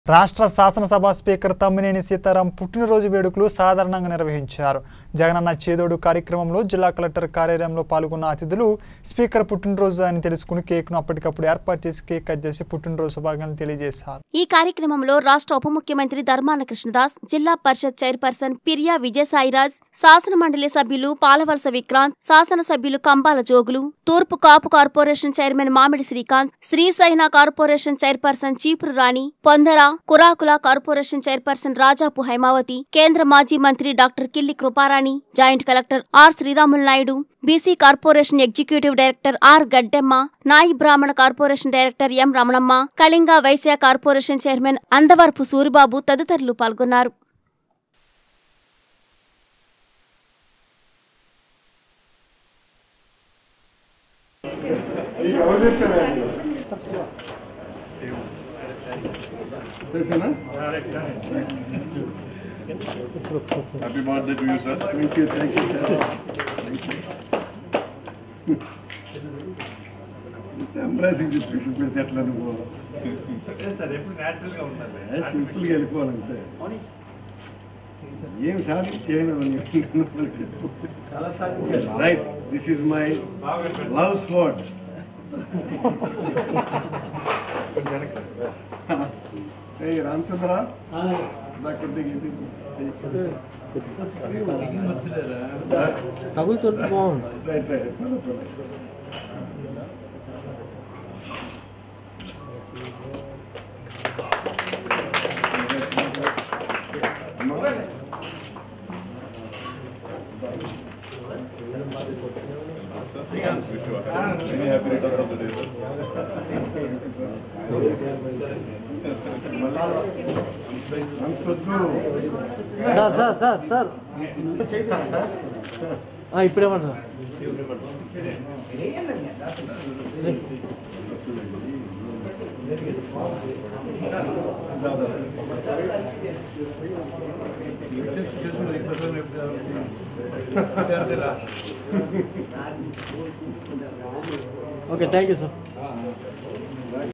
రాష్ట్ర శాసనసభ స్పీకర్ తమ్మినేని సీతారాం పుట్టినరోజు వేడుకలు సాధారణంగా నిర్వహించారు జగనన్న చేదోడు కార్యక్రమంలో జిల్లా కలెక్టర్ కార్యాలయంలో పాల్గొన్న అతిథులు స్పీకర్ పుట్టినరోజు అని తెలుసుకుని కేక్ను అప్పటికప్పుడు ఏర్పాటు చేసి కేక్ కట్ చేసి పుట్టినరోజు శుభాకాంక్షలు తెలియజేశారు ఈ కార్యక్రమంలో రాష్ట్ర ఉప ముఖ్యమంత్రి ధర్మాన కృష్ణదాస్ జిల్లా పరిషత్ చైర్పర్సన్ పిరియా విజయసాయిరాజ్ శాసన మండలి సభ్యులు పాలవలస విక్రాంత్ శాసన సభ్యులు కంబాల జోగులు తూర్పు కాపు కార్పొరేషన్ చైర్మన్ మామిడి శ్రీకాంత్ శ్రీసైన కార్పొరేషన్ చైర్పర్సన్ చీపురు రాణి పొందర కురాకుల కార్పొరేషన్ చైర్పర్సన్ రాజాపు హైమావతి కేంద్ర మాజీ మంత్రి doctor Killi Kruparani joint collector R Sriramulu Naidu BC corporation executive director R Gaddemma Nayi Brahmana corporation director M Ramanamma Kalinga Vysya corporation chairman Andavarapu Suribabu తదితరులు పాల్గొన్నారు తెలిసేనా Happy birthday to you, sir. Thank you thank you embarrassing distraction పెడితే ఎట్లా నువ్వు సార్ ఎప్పుడు న్యాచురల్ గా ఉండాలి సింపుల్గా వెళ్ళిపోవాలంతే ఏం సాధించేయను right this is my love spot ఏ రామచంద్ర నాకుంటే తగులుతుంది బాగుంది రైట్ రైట్ పద, పద. Many happy returns of the day, sir. అంతొద్దు సార్ సార్ సార్ సార్ ఆ, ఇప్పుడేమన్నా sir okay thank you sir